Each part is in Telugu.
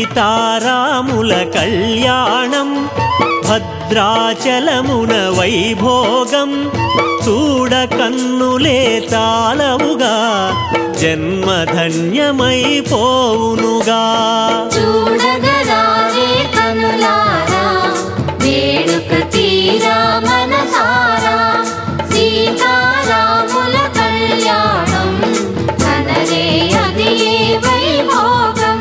సీతారాముల కళ్యాణం భద్రాచలమున వైభోగం చూడ కన్నులే చాలవుగా జన్మధన్యమైపోవునుగా చూడగరారే కనులారా వేడుక తీరా మనసారా సీతారాముల కళ్యాణం కనరే అది ఏ వైభోగం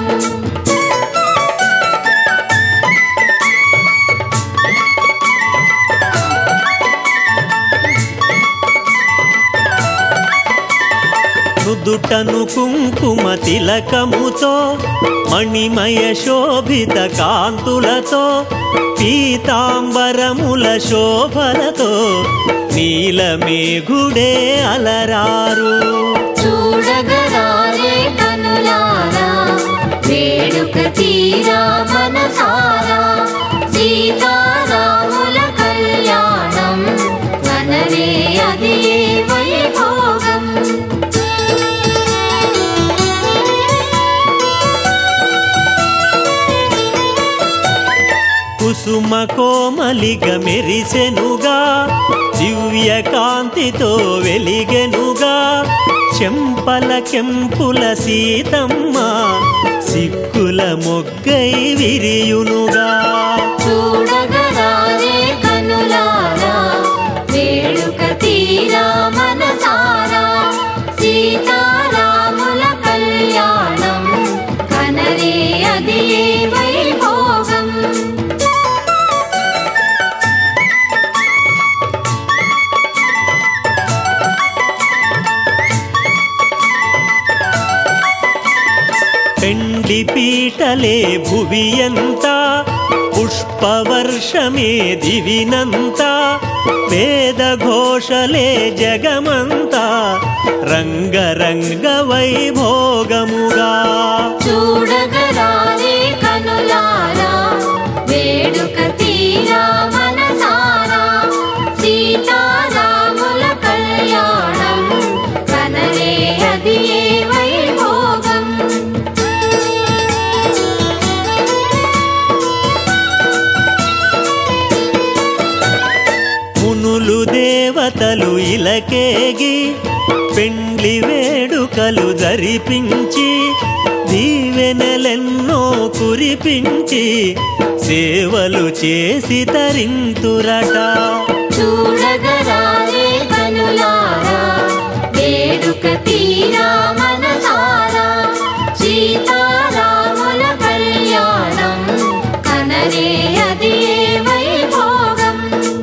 నుదుటను కుంకుమ తిలకముతో మణిమయ శోభిత కాంతులతో పీతాంబరముల శోభలతో నీలమేఘుడే అలరారు చూడగరారే కనులారా వేడుక తీరా మనసారా సీతారాముల కళ్యాణం కనరే అది ఏ వైభోగం కుసుమ కోమలిగ మెరిసెనుగా దివ్య కాంతితో వెలిగెనుగా చెంపల కెంపుల సీతమ్మ సిక్కుల మొగ్గై విరియునుగా చూడగరారే కనులారా వేడుక తీరా మనసారా సీతారాముల కళ్యాణం కనరే అది ఏ వైభోగం పెండ్లి పీటలే భువియంత పుష్పవర్షమే దివినంత వేద ఘోషలే జగమంతా రంగరంగ వైభోగముగా చూడగరారే కనులారా వేడుక తీరా మనసారా సీతారాముల కళ్యాణం కనరే అది ఏ వైభోగం మునులు దేవతలు ఇలకేగి పెండ్లి వేడుకలు జరిపించి దీవెనలెన్నో కురిపించి సేవలు చేసి తరింతురట చూడగరారే కనులారా వేడుక తీరా మనసారా సీతారాముల కళ్యాణం కనరే అది ఏ వైభోగం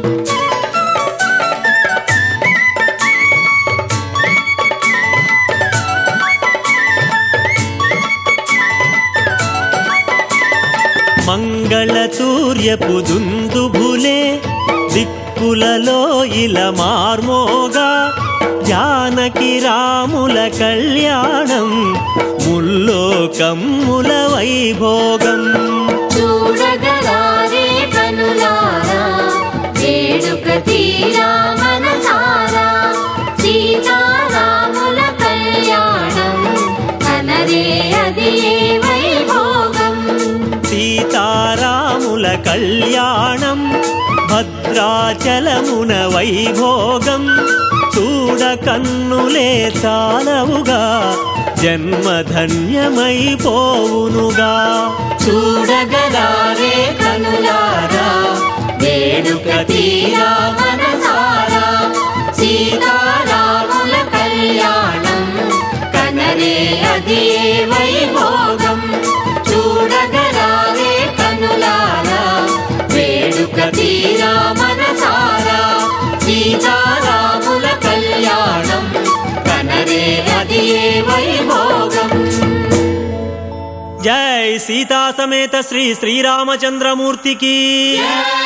మంగళ సూర్యపు దుందుభులే దిక్కులలో ఇల మార్మోగా జానకి రాముల కళ్యాణం ముల్లో కమ్ముల వైభోగం చూడగరారే కనులారా వేడుక తీరా మనసారా సీతారాముల కళ్యాణం కనరే అది ఏ వైభోగం సీతారాముల కళ్యాణం భద్రాచలమున వైభోగం చూడ కన్నులే చాలవుగా జన్మధన్యమైపోవునుగా చూడగరారే కనులారా వేడుక తీరా మనసారా సీతారాముల కళ్యాణం కనరే అది ఏ వైభోగం చూడగరారే కనులారా వేడుక తీరా మనసారా సీతారాముల కళ్యాణం కనరే అది ఏ వైభోగం జై సీతా సమేత శ్రీ శ్రీరామచంద్రమూర్తికి జై